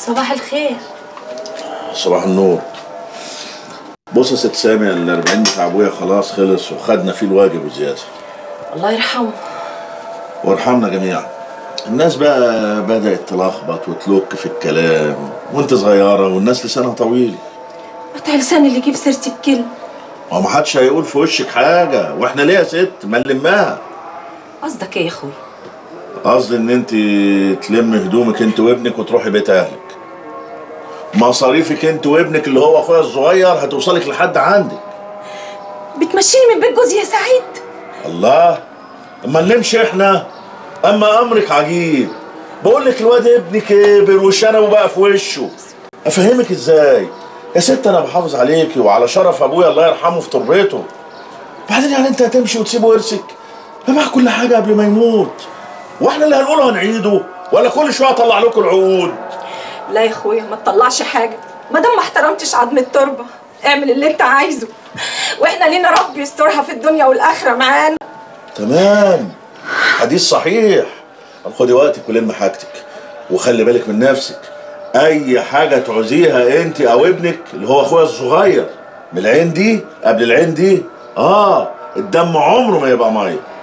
صباح الخير صباح النور بص يا ست سامي ال 40 بتاع ابويا خلاص خلص وخدنا فيه الواجب وزياده الله يرحمه وارحمنا جميعا الناس بقى بدأت تلخبط وتلوك في الكلام وانت صغيرة والناس لسانها طويل قطع لساني اللي يجيب سيرتي بكلمة هو ما حدش هيقول في وشك حاجة واحنا ليه يا ست ما نلمها قصدك ايه يا اخوي قصدي ان انت تلم هدومك انت وابنك وتروحي بيت اهلك مصاريفك انت وابنك اللي هو اخويا الصغير هتوصلك لحد عندك بتمشيني من بيت جوزي يا سعيد الله اما نمشي احنا اما امرك عجيب بقول لك الواد ابني كبر وشنبه بقى في وشه افهمك ازاي يا ست انا بحافظ عليكي وعلى شرف ابويا الله يرحمه في تربته بعدين يعني انت هتمشي وتسيبه ورثك فمع كل حاجه قبل ما يموت واحنا اللي هنقوله هنعيده ولا كل شويه اطلع لكم العقود لا يا اخويا ما تطلعش حاجة ما دام ما احترمتش عظم التربة اعمل اللي انت عايزه واحنا لينا رب يسترها في الدنيا والاخرة معانا تمام حديث صحيح طب خدي وقتك ولم حاجتك وخلي بالك من نفسك اي حاجه تعوزيها انت او ابنك اللي هو اخويا الصغير من العين دي قبل العين دي اه الدم عمره ما يبقى ميه